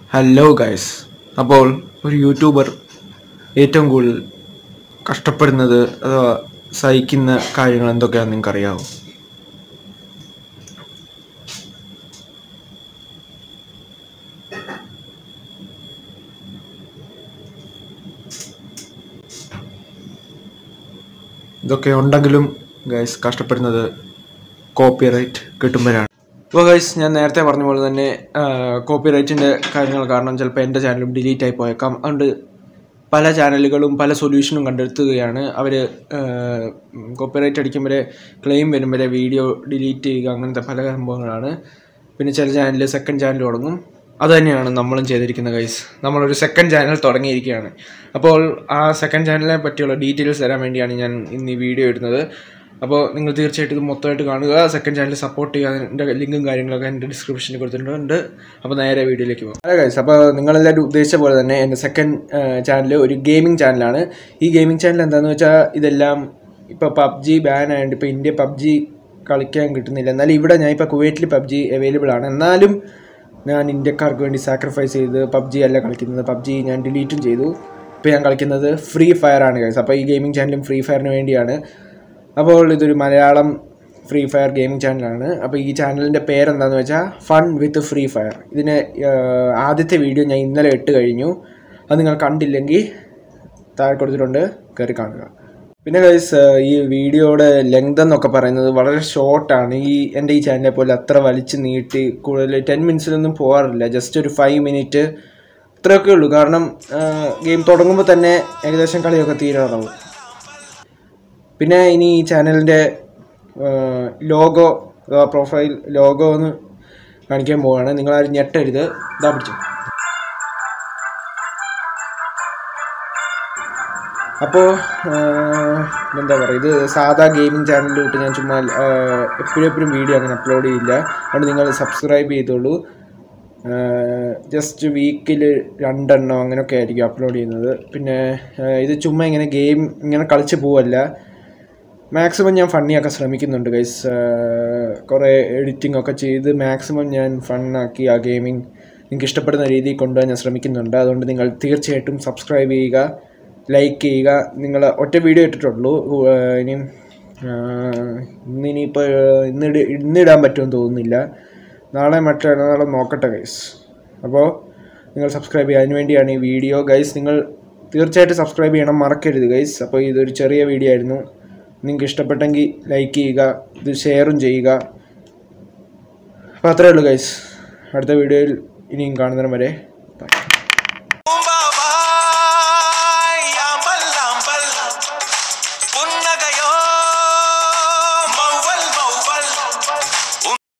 hello guys അപ്പോൾ ഒരു YouTuber ഏറ്റവും കൂടുതൽ കഷ്ടപ്പെടുന്നത് അഥവാ സഹിക്കുന്ന കാര്യങ്ങൾ എന്തൊക്കെയാണെന്ന് നിങ്ങൾക്ക് അറിയാമോ ഇതൊക്കെ ഉണ്ടെങ്കിലും ഗൈസ് കഷ്ടപ്പെടുന്നത് കോപ്പിറൈറ്റ് കിട്ടുമ്പോഴാണ് അപ്പോൾ ഗൈസ് ഞാൻ നേരത്തെ പറഞ്ഞ പോലെ തന്നെ കോപ്പിറൈറ്റിൻ്റെ കാര്യങ്ങൾ കാരണം ചിലപ്പോൾ എൻ്റെ ചാനലും ഡിലീറ്റ് ആയി പോയേക്കാം അതുകൊണ്ട് പല ചാനലുകളും പല സൊല്യൂഷനും കണ്ടെത്തുകയാണ് അവർ കോപ്പിറൈറ്റ് അടിക്കുമ്പോഴേ ക്ലെയിം വരുമ്പോഴേ വീഡിയോ ഡിലീറ്റ് ചെയ്യുക അങ്ങനത്തെ പല സംഭവങ്ങളാണ് പിന്നെ ചില ചാനൽ സെക്കൻഡ് ചാനൽ തുടങ്ങും അതുതന്നെയാണ് നമ്മളും ചെയ്തിരിക്കുന്ന ഗൈസ് നമ്മളൊരു സെക്കൻഡ് ചാനൽ തുടങ്ങിയിരിക്കുകയാണ് അപ്പോൾ ആ സെക്കൻഡ് ചാനലിനെ പറ്റിയുള്ള ഡീറ്റെയിൽസ് തരാൻ വേണ്ടിയാണ് ഞാൻ ഇന്ന് ഈ വീഡിയോ ഇടുന്നത് അപ്പോൾ നിങ്ങൾ തീർച്ചയായിട്ടും ഇത് മൊത്തമായിട്ട് കാണുക സെക്കൻഡ് ചാനൽ സപ്പോർട്ട് ചെയ്യുക അതിൻ്റെ ലിങ്കും കാര്യങ്ങളൊക്കെ എൻ്റെ ഡിസ്ക്രിപ്ഷനിൽ കൊടുത്തിട്ടുണ്ട് അപ്പോൾ നേരെ വീഡിയോയിലേക്ക് പോകും അതെ ഗൈസ് അപ്പോൾ നിങ്ങളെല്ലാവരും ഉദ്ദേശിച്ച പോലെ തന്നെ എൻ്റെ സെക്കൻഡ് ചാനൽ ഒരു ഗെയിമിംഗ് ചാനലാണ് ഈ ഗെയിമിംഗ് ചാനൽ എന്താണെന്ന് വെച്ചാൽ ഇതെല്ലാം ഇപ്പോൾ പബ്ജി ബാൻ ആയതുകൊണ്ട് ഇപ്പോൾ ഇന്ത്യ പബ്ജി കളിക്കാൻ കിട്ടുന്നില്ല എന്നാലും ഇവിടെ ഞാൻ ഇപ്പോൾ കുവൈറ്റിൽ പബ്ജി അവൈലബിൾ ആണ് എന്നാലും ഞാൻ ഇന്ത്യക്കാർക്ക് വേണ്ടി സാക്രിഫൈസ് ചെയ്ത് പബ്ജി അല്ല കളിക്കുന്നത് പബ്ജി ഞാൻ ഡിലീറ്റും ചെയ്തു ഇപ്പോൾ ഞാൻ കളിക്കുന്നത് ഫ്രീ ഫയർ ആണ് ഗൈസ് അപ്പോൾ ഈ ഗെയിമിംഗ് ചാനലും ഫ്രീ ഫയറിന് വേണ്ടിയാണ് അപ്പോൾ ഇതൊരു മലയാളം ഫ്രീ ഫയർ ഗെയിമിംഗ് ചാനലാണ് അപ്പോൾ ഈ ചാനലിൻ്റെ പേരെന്താണെന്ന് വെച്ചാൽ ഫൺ വിത്ത് ഫ്രീ ഫയർ ഇതിന് ആഹ്, ആദ്യത്തെ വീഡിയോ ഞാൻ ഇന്നലെ ഇട്ട് കഴിഞ്ഞു അത് നിങ്ങൾ കണ്ടില്ലെങ്കിൽ താഴെ കൊടുത്തിട്ടുണ്ട് കയറി കാണുക പിന്നെ ഗൈസ് ഈ വീഡിയോയുടെ ലെങ്ത് എന്നൊക്കെ പറയുന്നത് വളരെ ഷോർട്ടാണ് ഈ എൻ്റെ ഈ ചാനലിനെ പോലെ അത്ര വലിച്ച് നീട്ടി കൂടുതൽ ടെൻ മിനിറ്റ്സിലൊന്നും പോകാറില്ല ജസ്റ്റ് ഒരു ഫൈവ് മിനിറ്റ് ഇത്രയൊക്കെ ഉള്ളൂ കാരണം ഗെയിം തുടങ്ങുമ്പോൾ തന്നെ ഏകദേശം കളിയൊക്കെ തീരാറാവും പിന്നെ ഇനി ഈ ചാനലിൻ്റെ ലോഗോ പ്രൊഫൈൽ ലോഗോ ഒന്ന് കാണിക്കാൻ പോവുകയാണ് നിങ്ങളാരും ഞെട്ടരുത് ഇതാ പിടിച്ചു അപ്പോൾ എന്താ പറയുക ഇത് സാധാ ഗെയിമിംഗ് ചാനലിലോട്ട് ഞാൻ ചുമ്മാ എപ്പോഴും എപ്പോഴും വീഡിയോ അങ്ങനെ അപ്ലോഡ് ചെയ്യില്ല അതുകൊണ്ട് നിങ്ങൾ സബ്സ്ക്രൈബ് ചെയ്തോളൂ ജസ്റ്റ് വീക്കിൽ രണ്ടെണ്ണം അങ്ങനെയൊക്കെ ആയിരിക്കും അപ്ലോഡ് ചെയ്യുന്നത് പിന്നെ ആ, ഇത് ചുമ്മാ ഇങ്ങനെ ഗെയിം ഇങ്ങനെ കളിച്ച് പോവല്ല മാക്സിമം ഞാൻ ഫണ്ണിയാക്കാൻ ശ്രമിക്കുന്നുണ്ട് ഗൈസ് കുറേ എഡിറ്റിംഗ് ഒക്കെ ചെയ്ത് മാക്സിമം ഞാൻ ഫണ്ണാക്കി ആ ഗെയിമിംഗ് നിങ്ങൾക്ക് ഇഷ്ടപ്പെടുന്ന രീതിയിൽ കൊണ്ടുപോകാൻ ഞാൻ ശ്രമിക്കുന്നുണ്ട് അതുകൊണ്ട് നിങ്ങൾ തീർച്ചയായിട്ടും സബ്സ്ക്രൈബ് ചെയ്യുക ലൈക്ക് ചെയ്യുക നിങ്ങൾ ഒറ്റ വീഡിയോ ഇട്ടിട്ടുള്ളൂ ആ, ഇനിയും ആ, ഇന്നിനിപ്പോൾ ഇന്നിട ഇന്നിടാൻ പറ്റുമെന്ന് തോന്നുന്നില്ല നാളെ മറ്റന്നാളെ നോക്കട്ടെ ഗൈസ് അപ്പോൾ നിങ്ങൾ സബ്സ്ക്രൈബ് ചെയ്യുക അതിന് വേണ്ടിയാണ് ഈ വീഡിയോ ഗൈസ് നിങ്ങൾ തീർച്ചയായിട്ടും സബ്സ്ക്രൈബ് ചെയ്യണം മറക്കരുത് ഗൈസ് അപ്പോൾ ഇതൊരു ചെറിയ വീഡിയോ ആയിരുന്നു നിങ്ങൾക്ക് ഇഷ്ടപ്പെട്ടെങ്കിൽ ലൈക്ക് ചെയ്യുക ഇത് ഷെയറും ചെയ്യുക അപ്പോൾ അത്രയേ ഉള്ളൂ ഗൈസ് അടുത്ത വീഡിയോയിൽ ഇനിയും കാണുന്നതിന് വരെ